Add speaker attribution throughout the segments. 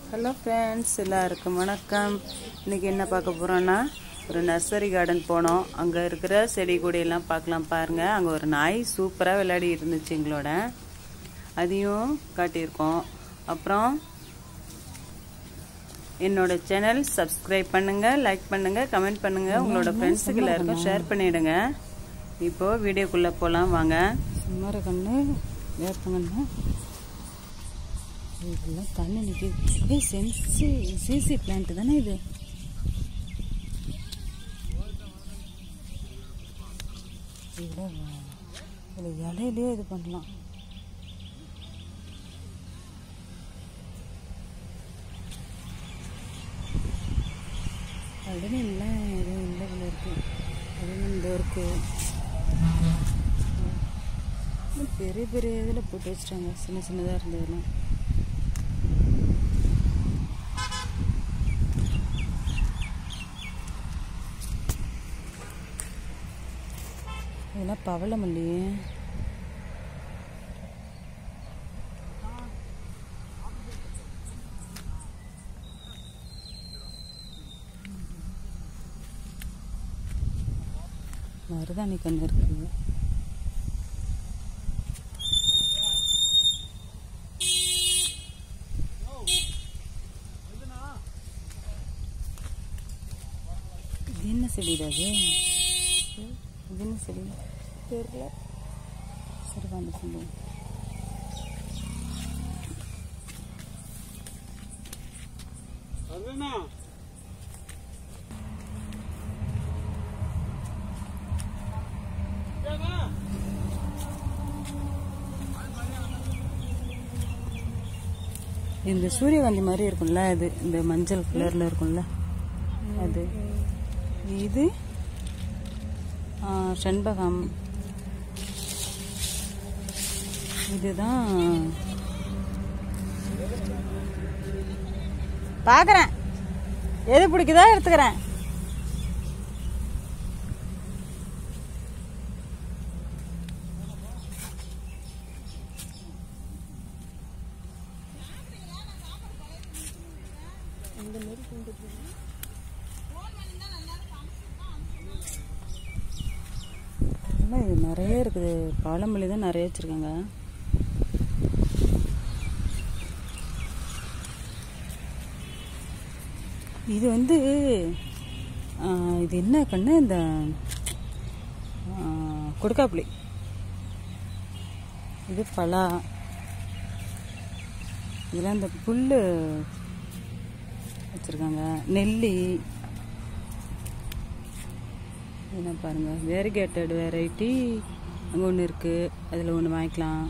Speaker 1: Hello friends எல்லாருக்கும் வணக்கம் இன்றைக்கி என்ன பார்க்க போகிறோன்னா ஒரு நர்சரி கார்டன் போனோம் அங்கே இருக்கிற செடி கொடியெல்லாம் பார்க்கலாம் பாருங்கள் அங்கே ஒரு நாய் சூப்பராக விளையாடி இருந்துச்சு எங்களோட அதையும் காட்டியிருக்கோம் அப்புறம் என்னோட சேனல் சப்ஸ்கிரைப் பண்ணுங்கள் லைக் பண்ணுங்கள் கமெண்ட் பண்ணுங்கள் உங்களோட ஃப்ரெண்ட்ஸுக்கு எல்லாருக்கும் ஷேர் பண்ணிவிடுங்க இப்போது வீடியோக்குள்ளே போகலாம் வாங்க
Speaker 2: சும்மார கண்ணு வேப்பங்கண்ணு இதெல்லாம் தண்ணி நிற்கிது ஏய் சென்சி சிசி பிளான்ட் தானே இது இதில் இதில் இலையிலேயே இது பண்ணலாம் அப்படின்னு இல்லை எதுவும் இல்லை போல இருக்கு அப்படின்னு இந்த இருக்கு இன்னும் பெரிய பெரிய இதில் போட்டு வச்சிட்டாங்க சின்ன சின்னதாக இருந்ததெல்லாம் இதெல்லாம் பவளமல்லி மருதாணி கன்று இருக்குது இது என்ன செடிடா அது இது என்ன செடி தெரியல சரி வந்து சொல்லுவோம் இந்த சூரியகாந்தி மாதிரி இருக்கும்ல அது இந்த மஞ்சள் கலர்ல இருக்கும்ல அது இது ஆ, செண்பகம் இதுதான் பார்க்குறேன் எது பிடிக்குதோ எடுத்துக்கிறேன் இல்லை இது நிறைய இருக்குது பாலமல்லி தான் நிறைய வச்சுருக்காங்க இது வந்து ஆ, இது என்ன கண்ணு இந்த ஆ, கொடுக்காப்புளி இது பலா இதெல்லாம் இந்த புல் வச்சுருக்காங்க நெல்லி என்ன பாருங்க வேரிகேட்டட் வெரைட்டி அங்கே ஒன்று இருக்குது அதில் ஒன்று வாங்கிக்கலாம்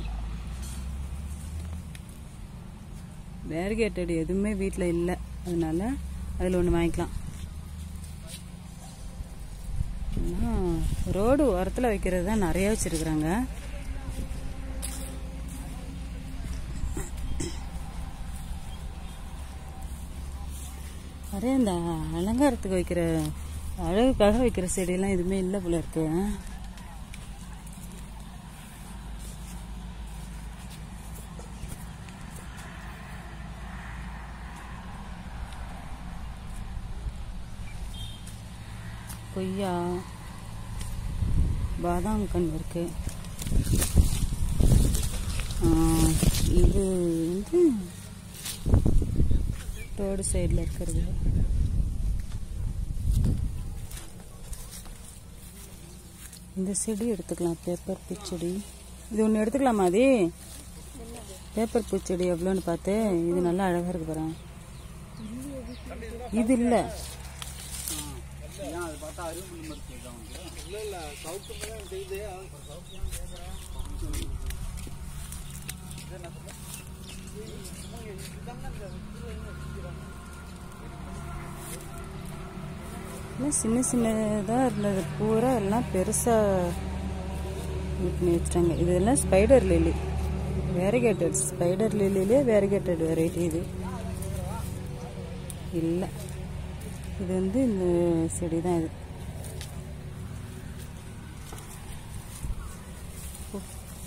Speaker 2: வேரிகேட்டட் எதுவுமே வீட்டில் இல்லை அதனால அதில் ஒன்று வாங்கிக்கலாம் ரோடு ஓரத்தில் வைக்கிறது தான் நிறைய வச்சுருக்குறாங்க நிறைய இந்த அலங்காரத்துக்கு வைக்கிற அழகுக்காக வைக்கிற செடியெல்லாம் எதுவுமே இல்லை போல இருக்கு கொய்யா பாதாம் கன்று இருக்கு ஆ, இது வந்து ரோடு சைடில் இருக்கிறது இந்த செடி எடுத்துக்கலாம் பேப்பர் பூச்செடி இது ஒன்று எடுத்துக்கலாமா அது பேப்பர் பூச்செடி எவ்வளோன்னு பார்த்து இது நல்லா அழகாக இருக்கு பாரு இது இல்லை எல்லாம் சின்ன சின்னதாக இருந்தது பூரா எல்லாம் பெருசாக இது பண்ணி வச்சிட்டாங்க இதெல்லாம் ஸ்பைடர் லில்லி வேரிகேட்டட் ஸ்பைடர் லில்லிலே வேரிகேட்டட் வெரைட்டி இது இல்லை இது வந்து இந்த செடி தான் இது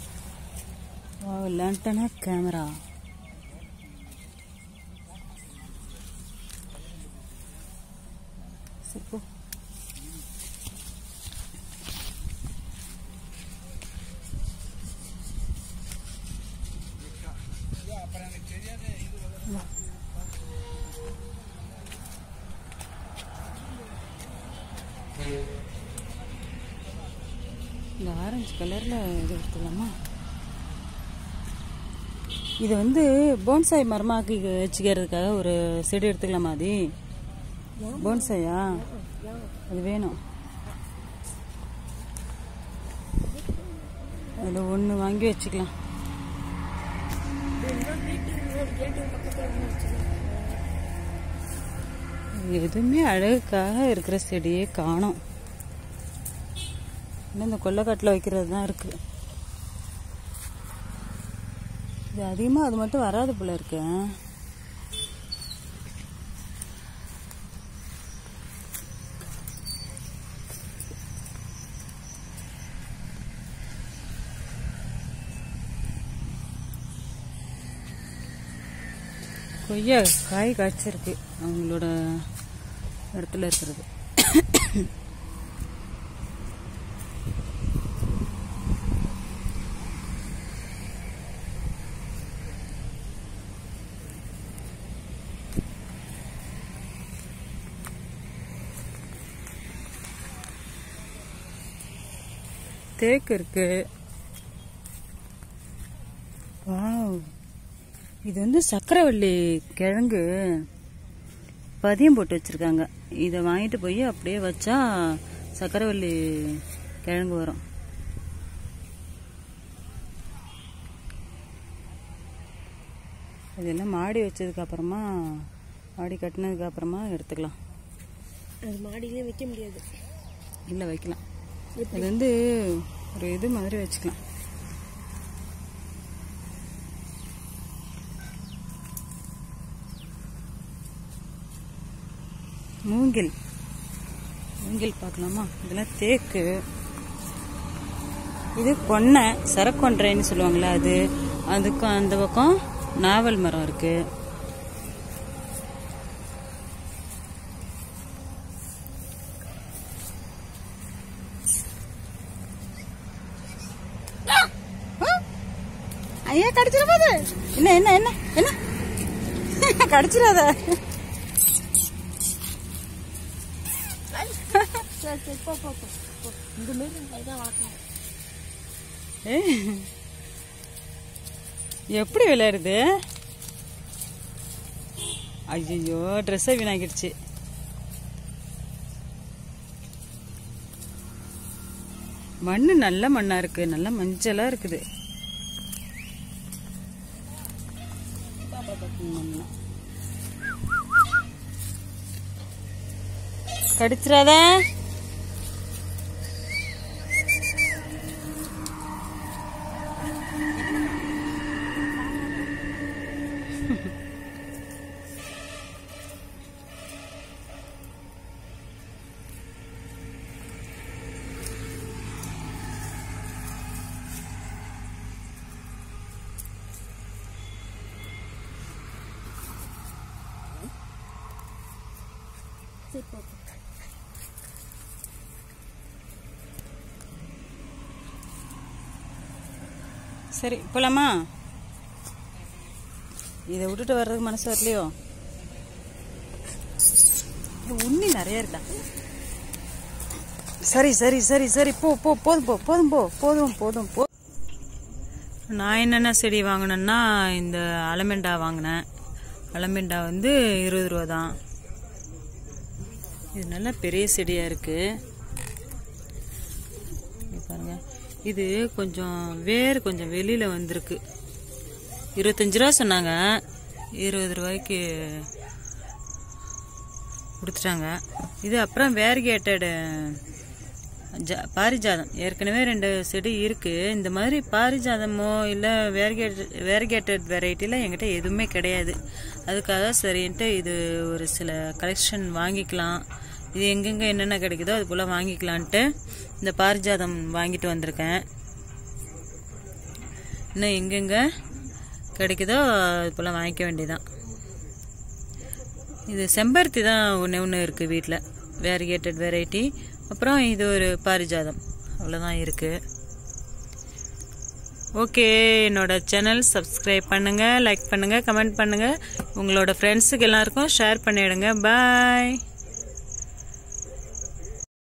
Speaker 2: லேண்டனா கேமரா சரி போ இந்த ஆரஞ்சு கலரில் இது எடுத்துக்கலாமா இது வந்து போன்சாய் மரமாக்கி வச்சுக்கிறதுக்காக ஒரு செடி எடுத்துக்கலாமா அது போன்சாயா அது வேணும் அதில் ஒன்று வாங்கி வச்சுக்கலாம் எதுவுமே அழகுக்காக இருக்கிற செடியே காணோம் இன்னும் இந்த கொல்லைக்காட்டில் வைக்கிறது தான் இருக்குது இது அதிகமாக அது மட்டும் வராது போல இருக்கு கொய்யா காய் காய்ச்சிருக்கு அவங்களோட இடத்துல இருக்கிறது தேக்கு இருக்கு வாவ் இது வந்து சக்கரவள்ளி கிழங்கு பதியம் போட்டு வச்சிருக்காங்க இதை வாங்கிட்டு போய் அப்படியே வச்சா சக்கரவள்ளி கிழங்கு வரும் இதெல்லாம் மாடி வச்சதுக்கு அப்புறமா மாடி கட்டினதுக்கு அப்புறமா எடுத்துக்கலாம்
Speaker 3: அது மாடியிலே வைக்க முடியாது
Speaker 2: இல்லை வைக்கலாம் அது வந்து ஒரு இது மாதிரி வச்சுக்கலாம் மூங்கில் மூங்கில் பார்க்கலாமா இதெல்லாம் தேக்கு இது கொன்னை சரக்கொன்றைன்னு சொல்லுவாங்களே அது அதுக்கும் அந்த பக்கம் நாவல் மரம் இருக்கு ஐயா கடிச்சிட போது என்ன என்ன என்ன என்ன கடிச்சிடாத
Speaker 3: சரி சரி போ போ போ போ. இந்த மாரி தான் வளர்க்கணும்
Speaker 2: ஏய், எப்படி விளையாடுது ஐயோ ட்ரெஸ்ஸை வீணாக்கிடுச்சு மண்ணு நல்ல மண்ணா இருக்கு நல்ல மஞ்சளா இருக்குது மண்ணு. கடிச்சிடாத
Speaker 3: சரி போ போ.
Speaker 2: சரி போலாமா இதை விட்டுட்டு வர்றதுக்கு மனசு வரலையோ இது உண்ணி நிறைய இருக்கா சரி சரி சரி சரி போ போ போதும் போ போதும் போ போதும் போதும் போ நான் என்னென்ன செடி வாங்கினேன்னா இந்த அலமெண்டா வாங்கினேன் அலமெண்டா வந்து இருபது ரூபா தான் இது நல்ல பெரிய செடியாக இருக்குது இங்க பாருங்க இது கொஞ்சம் வேர் கொஞ்சம் வெளியில வந்திருக்கு இருபத்தஞ்சு ரூபா சொன்னாங்க இருபது ரூபாய்க்கு கொடுத்துட்டாங்க இது அப்புறம் வேர்கேட்டட் பாரிஜாதம் ஏற்கனவே ரெண்டு செடி இருக்கு இந்த மாதிரி பாரிஜாதமோ இல்லை வேர்கேட் வேர்கேட்டட் வெரைட்டியில் என்கிட்ட எதுவுமே கிடையாது அதுக்காக சரின்ட்டு இது ஒரு சில கலெக்ஷன் வாங்கிக்கலாம் இது எங்கெங்க என்னென்ன கிடைக்குதோ அது போல் வாங்கிக்கலான்ட்டு இந்த பாரிஜாதம் வாங்கிட்டு வந்திருக்கேன் இன்னும் எங்கெங்க கிடைக்குதோ அது போல் வாங்கிக்க வேண்டியதான் இது செம்பருத்தி தான் ஒன்று ஒன்று இருக்குது வீட்டில் வேரிகேட்டட் வெரைட்டி அப்புறம் இது ஒரு பாரிஜாதம் அவ்வளோதான் இருக்குது ஓகே என்னோட சேனல் சப்ஸ்கிரைப் பண்ணுங்கள் லைக் பண்ணுங்கள் கமெண்ட் பண்ணுங்கள் உங்களோட ஃப்ரெண்ட்ஸுக்கு எல்லாருக்கும் ஷேர் பண்ணிவிடுங்க பாய்